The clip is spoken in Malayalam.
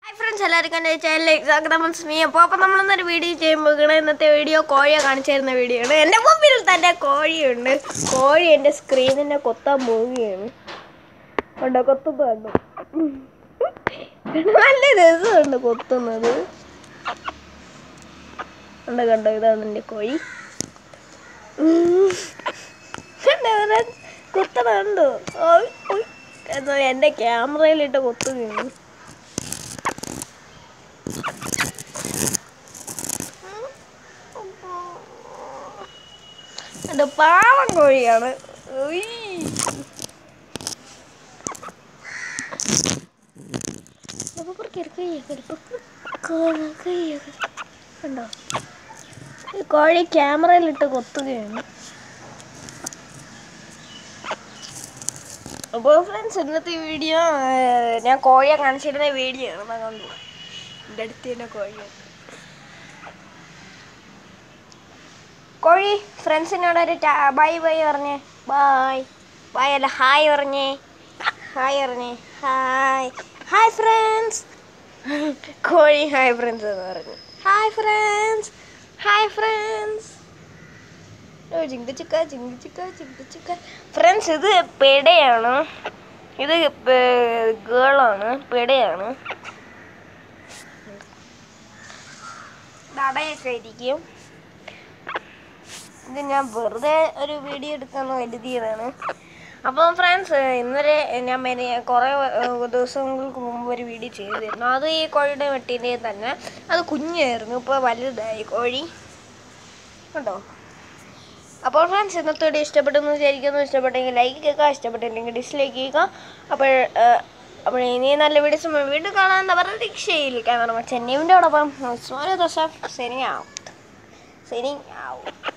ഹായ് ഫ്രണ്ട്സ് എല്ലാവർക്കും എൻ്റെ ചാനലിലേക്ക് സ്വാഗതം മീ അപ്പോൾ അപ്പോൾ നമ്മളൊന്നൊരു വീഡിയോ ചെയ്യുമ്പോൾ ഇന്നത്തെ വീഡിയോ കോഴിയെ കാണിച്ചു തരുന്ന വീഡിയോ ആണ് എൻ്റെ മുമ്പിൽ തന്നെ കോഴിയുണ്ട് കോഴി എൻ്റെ സ്ക്രീനിനെ കൊത്താൻ പോവുകയാണ് കണ്ടോ കൊത്തുമ്പോൾ കണ്ടു നല്ല രസമുണ്ട് കൊത്തുന്നത് കണ്ടോ കണ്ടോ ഇതാണ് എൻ്റെ കോഴി ഉം. കണ്ടോ friends? കുത്തണ കണ്ടോ ഓയ്, ഓയ്. എന്നാ എൻ്റെ ക്യാമറയിലിട്ട് കൊത്തുകയാണ് അത് പാവം കോഴിയാണ് ഉയ്. അപ്പൊ പുറത്ത് ഇറക്ക് കയ്യൊക്കെ എടുക്ക്. കോഴ- കയ്യൊക്കെ. കണ്ടോ ഈ കോഴി ക്യാമറയിലിട്ട് കൊത്തുകയാണ് അപ്പോൾ ഫ്രണ്ട്സ് ഇന്നത്തെ വീഡിയോ ഞാൻ കോഴിയെ കാണിച്ചിരുന്ന വീഡിയോ ആണ് ഞാൻ കണ്ടു എൻ്റെ അടുത്ത് തന്നെ കോഴിയാണ് കോഴി ഫ്രണ്ട്സിനോട് ഒരു ബൈ ബൈ പറഞ്ഞേ ബൈ ബൈ അല്ല ഹായ് പറഞ്ഞേ ഹായ് പറഞ്ഞേ ഹായ് ഹായ് ഫ്രണ്ട്സ് കോഴി ഹായ് ഫ്രണ്ട്സ് എന്ന് പറഞ്ഞു ഹായ് ഫ്രണ്ട്സ് ഹായ് ഫ്രണ്ട്സ് ചിങ്കിച്ചിക്ക ചിങ്കിച്ചിക്ക ചിങ്കിച്ചിക്ക ഫ്രണ്ട്സ് ഇത് പെടയാണ് ഇത് ഗേളാണ് പെടയാണ് നടയൊക്കെ ഇരിക്കും ഇത് ഞാൻ വെറുതെ ഒരു വീഡിയോ എടുക്കാന്ന് കരുതിയതാണ് അപ്പം ഫ്രണ്ട്സ് ഇന്നലെ ഞാൻ മെനെ കുറേ ഏഹ്, ദിവസങ്ങൾക്ക് മുമ്പ് ഒരു വീഡിയോ ചെയ്തിരുന്നു അത് ഈ കോഴിയുടെ വെട്ടിൻ്റെ തന്നെ അത് കുഞ്ഞായിരുന്നു ഇപ്പോൾ വലുതായി കോഴി കണ്ടോ അപ്പോൾ ഫ്രണ്ട്സ് ഇന്നത്തെ വീഡിയോ ഇഷ്ടപ്പെട്ടെന്ന് വിചാരിക്കുന്നു ഇഷ്ടപ്പെട്ടെങ്കിൽ ലൈക്ക് ചെയ്യുക ഇഷ്ടപ്പെട്ടില്ലെങ്കിൽ ഡിസ്ലൈക്ക് ചെയ്യുക അപ്പോൾ ഏഹ്, അപ്പോൾ ഇനി നല്ല വീഡിയോസ് വീണ്ടും കാണാൻ പ്രതീക്ഷയിൽ ക്യാമറ ചെന്നൈവിൻ്റെ ഓടൊപ്പം ദശ ശരി ആവും ശരി ആവും